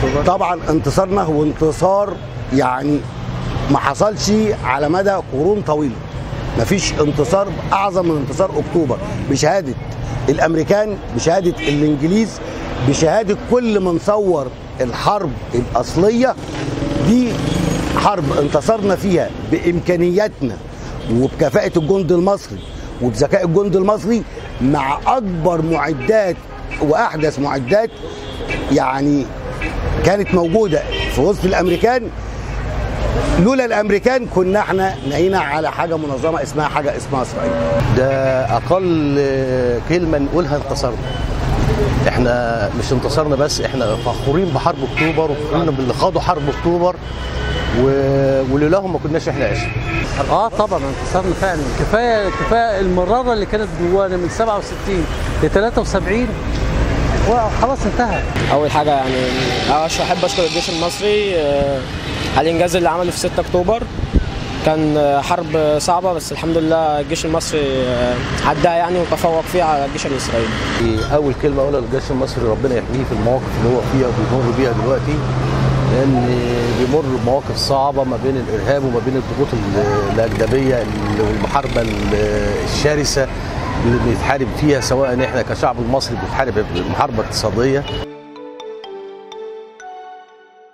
اكتوبر طبعا انتصارنا هو انتصار يعني ما حصلش على مدى قرون طويله مفيش انتصار اعظم من انتصار اكتوبر بشهاده الامريكان بشهاده الانجليز بشهاده كل من صور الحرب الاصليه دي حرب انتصرنا فيها بامكانياتنا وبكفاءه الجند المصري وبذكاء الجند المصري مع اكبر معدات واحدث معدات يعني كانت موجوده في وسط الامريكان لولا الامريكان كنا احنا نهينا على حاجه منظمه اسمها حاجه اسمها اسرائيل ده اقل كلمه نقولها انتصرنا احنا مش انتصرنا بس احنا فخورين بحرب اكتوبر وفخورين باللي خاضوا حرب اكتوبر و... ولولاهم ما كناش احنا عشنا اه طبعا انتصرنا فعلا كفايه كفايه المراره اللي كانت جوانا من 67 ل 73 وخلاص انتهى اول حاجه يعني أش- احب اشكر الجيش المصري آه، على الانجاز اللي عمله في 6 اكتوبر كان آه، حرب صعبه بس الحمد لله الجيش المصري آه، عداها يعني وتفوق فيها على الجيش الاسرائيلي اول كلمه اقولها للجيش المصري ربنا يحميه في المواقف اللي هو فيها وبيمر بيها دلوقتي لان بيمر بمواقف صعبه ما بين الارهاب وما بين الضغوط ال- الاجنبيه ال- والمحاربه ال- الشرسه اللي بنتحارب فيها سواء احنا كشعب المصري بنتحارب محاربه اقتصاديه